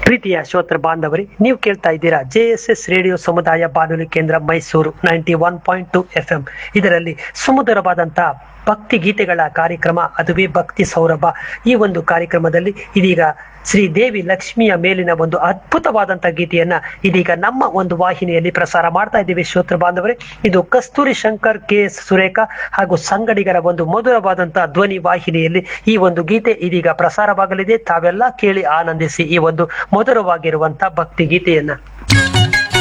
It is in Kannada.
ಪ್ರೀತಿಯ ಶ್ರೋತೃ ಬಾಂಧವರಿ ನೀವು ಕೇಳ್ತಾ ಇದ್ದೀರಾ ಜೆ ಎಸ್ ಎಸ್ ರೇಡಿಯೋ ಸಮುದಾಯ ಬಾನುಲಿ ಕೇಂದ್ರ Mysuru ninety one point two F M ಇದರಲ್ಲಿ ಸುಮಧುರವಾದಂತಹ ಭಕ್ತಿ ಗೀತೆಗಳ ಕಾರ್ಯಕ್ರಮ ಅದುವೇ ಭಕ್ತಿ ಸೌರಭ ಈ ಒಂದು ಕಾರ್ಯಕ್ರಮದಲ್ಲಿ ಇದೀಗ ಶ್ರೀ ದೇವಿ ಲಕ್ಷ್ಮಿಯ ಮೇಲಿನ ಒಂದು ಅದ್ಭುತವಾದಂತಹ ಗೀತೆಯನ್ನ ಇದೀಗ ನಮ್ಮ ಒಂದು ವಾಹಿನಿಯಲ್ಲಿ ಪ್ರಸಾರ ಮಾಡ್ತಾ ಇದ್ದೀವಿ ಶ್ರೋತೃ ಬಾಂಧವರೇ ಇದು ಕಸ್ತೂರಿ ಶಂಕರ್ ಕೆ ಎಸ್ ಸುರೇಖ ಹಾಗೂ ಸಂಗಡಿಗರ ಒಂದು ಮಧುರವಾದಂತಹ ಧ್ವನಿ ವಾಹಿನಿಯಲ್ಲಿ ಈ ಒಂದು ಗೀತೆ ಇದೀಗ ಪ್ರಸಾರವಾಗಲಿದೆ ತಾವೆಲ್ಲ ಕೇಳಿ ಆನಂದಿಸಿ ಈ ಒಂದು ಮಧುರವಾಗಿರುವಂತಹ ಭಕ್ತಿ ಗೀತೆಯನ್ನ